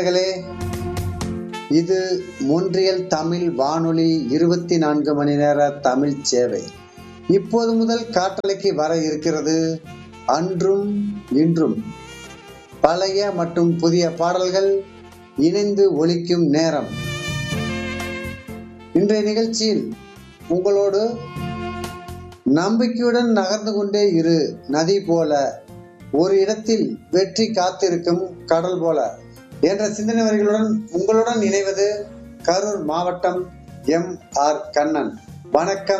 நேயர்களே இது மொன்றியல் தமிழ் வானொலி இருபத்தி நான்கு மணி நேர தமிழ் சேவை இப்போது முதல் காற்றலைக்கு வர இருக்கிறது அன்றும் இன்றும் பழைய மற்றும் புதிய பாடல்கள் இணைந்து ஒலிக்கும் நேரம் இன்றைய நிகழ்ச்சியில் உங்களோடு நம்பிக்கையுடன் நகர்ந்து கொண்டே இரு நதி போல ஒரு இடத்தில் வெற்றி காத்திருக்கும் கடல் போல என்ற சிந்தனை வரிகளுடன் உங்களுடன் இணைவது கரூர் மாவட்டம் எம் ஆர் கண்ணன் வணக்கம்